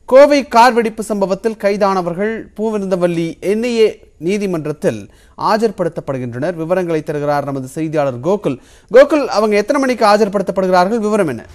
Kovai car வெடிப்பு சம்பவத்தில் கைதானவர்கள் Poovirunthavalli NIA நீதிமன்றத்தில் ஆஜர்படுத்தப்படுகின்றனர் விவரங்களை தருகிறார் நமது செய்தியாளர் கோகுல் கோகுல் அவங்க எத்தனை மணிக்கு ஆஜர்படுத்தப்படுகிறார்கள் விவரம் என்ன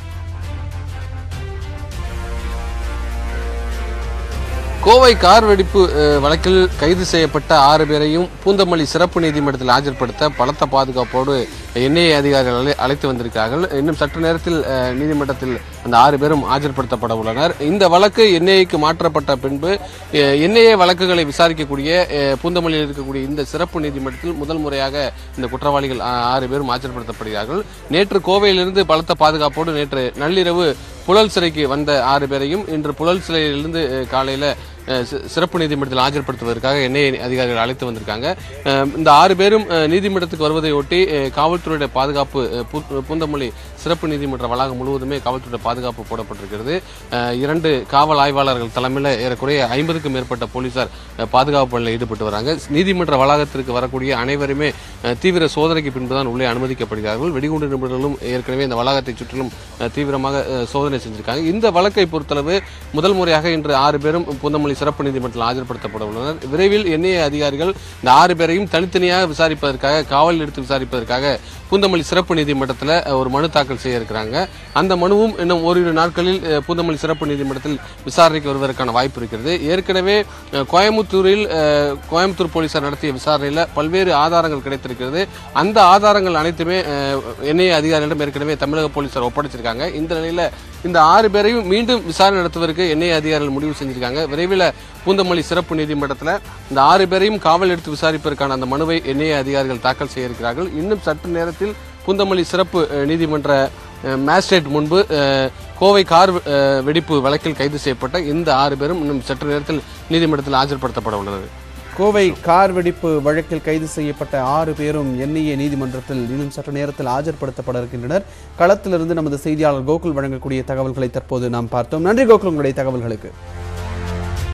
கோவை கார் வெடிப்பு அஹ், வழக்கில் கைது செய்யப்பட்ட ஆறு பேரையும் பூந்தமல்லி சிறப்பு நீதிமன்றத்தில் ஆஜர்படுத்த பலத்த பாதுகாப்போடு என்ஐஏ அதிகாரிகள் அழை- அழைத்து வந்திருக்கிறார்கள் இன்னும் சற்று நேரத்தில் அஹ், நீதிமன்றத்தில் அந்த ஆறு பேரும் ஆஜர்படுத்தப்பட உள்ளனர் இந்த வழக்கு என்ஐஏக்கு மாற்றப்பட்ட பின்பு என்ஐஏ வழக்குகளை விசாரிக்கக்கூடிய அஹ், பூந்தமல்லியில் இருக்கக்கூடிய இந்த சிறப்பு நீதிமன்றத்தில் முதல் முறையாக இந்த குற்றவாளிகள் ஆ- ஆறு பேரும் ஆஜர்படுத்தப்படுகிறார்கள் நேற்று கோவையிலிருந்து பலத்த பாதுகாப்போடு நேற்று நள்ளிரவு புழல் சிறைக்கு வந்த ஆறு பேரையும் இன்று புழல் சிறையிலிருந்து அஹ், காலையில அஹ், சி- சிறப்பு நீதிமன்றத்தில் ஆஜர்படுத்துவதற்காக என்ஐஏ அதிகாரிகள் அழைத்து வந்திருக்காங்க அஹ், இந்த ஆறு பேரும் அஹ், நீதிமன்றத்துக்கு வருவதை ஒட்டி அஹ், காவல்துறையுடைய பாதுகாப்பு அஹ், பூ- பூந்தமல்லி சிறப்பு நீதிமன்ற வளாகம் முழுவதுமே காவல்துறை பாதுகாப்பு போடப்பட்டிருக்கிறது அஹ், இரண்டு காவல் ஆய்வாளர்கள் தலைமையில் ஏறக்குறைய ஐம்பதுக்கும் மேற்பட்ட போலீசார் அஹ், பாதுகாப்பு பணியில் ஈடுபட்டு வராங்க நீதிமன்ற வளாகத்திற்கு வரக்கூடிய அனைவருமே அஹ், தீவிர சோதனைக்கு பின்புதான் உள்ளே அனுமதிக்கப்படுகிறார்கள் வெடிகுண்டு நிபுணர்களும் ஏற்கனவே இந்த வளாகத்தை சுற்றிலும் அஹ், தீவிரமாக அஹ், சோதனை செஞ்சிருக்காங்க இந்த வழக்கை பொறுத்தளவு முதல் முறையாக இன்று ஆறு பேரும் பூந்தமல்லி சிறப்பு நீதிமன்றத்தில் ஆஜர்படுத்தப்பட உள்ளனர் விரைவில் என்ஐஏ அதிகாரிகள் இந்த ஆறு பேரையும் தனித்தனியாக விசாரிப்பதற்காக காவலில் எடுத்து விசாரிப்பதற்காக பூந்தமல்லி சிறப்பு நீதிமன்றத்தில் அஹ், ஒரு மனு தாக்கல் செய்ய இருக்கிறாங்க அந்த மனுவும் இன்னும் ஓரிரு நாட்களில் அஹ், பூந்தமல்லி சிறப்பு நீதிமன்றத்தில் விசாரணைக்கு வருவதற்கான வாய்ப்பு இருக்கிறது ஏற்கனவே அஹ், கோயமுத்தூரில் அஹ், கோயம்புத்தூர் போலீசார் நடத்திய விசாரணையில் பல்வேறு ஆதாரங்கள் கிடைத்திருக்கிறது அந்த ஆதாரங்கள் அனைத்துமே என்ஐஏ அதிகாரிகளிடம் ஏற்கனவே தமிழக போலீசார் ஒப்படைச்சிருக்காங்க இந்த நிலையில இந்த ஆறு பேரையும் மீண்டும் விசாரணை நடத்துவதற்கு என்ஐஏ அதிகாரிகள் முடிவு செஞ்சிருக்காங்க விரைவில் பூந்தமல்லி சிறப்பு நீதிமன்றத்தில் இந்த ஆறு பேரையும் காவல் எடுத்து விசாரிப்பதற்கான அந்த மனுவை என்ஐஏ அதிகாரிகள் தாக்கல் செய்ய இருக்கிறார்கள் இன்னும் சற்று நேரத்தில் பூந்தமல்லி சிறப்பு அஹ், நீதிமன்ற அஹ், மேஜிஸ்ட்ரேட் முன்பு அஹ், கோவை கார் அஹ், வெடிப்பு வழக்கில் கைது செய்யப்பட்ட இந்த ஆறு பேரும் இன்னும் சற்று நேரத்தில் நீதிமன்றத்தில் ஆஜர்படுத்தப்பட உள்ளது கோவை கார் வெடிப்பு வழக்கில் கைது செய்யப்பட்ட ஆறு பேரும் என்ஐஏ நீதிமன்றத்தில் இன்னும் சற்று நேரத்தில் ஆஜர்படுத்தப்பட இருக்கின்றனர் களத்திலிருந்து நமது செய்தியாளர் கோகுல் வழங்கக்கூடிய தகவல்களை தற்போது நாம் பார்த்தோம் நன்றி கோகுல் உங்களுடைய தகவல்களுக்கு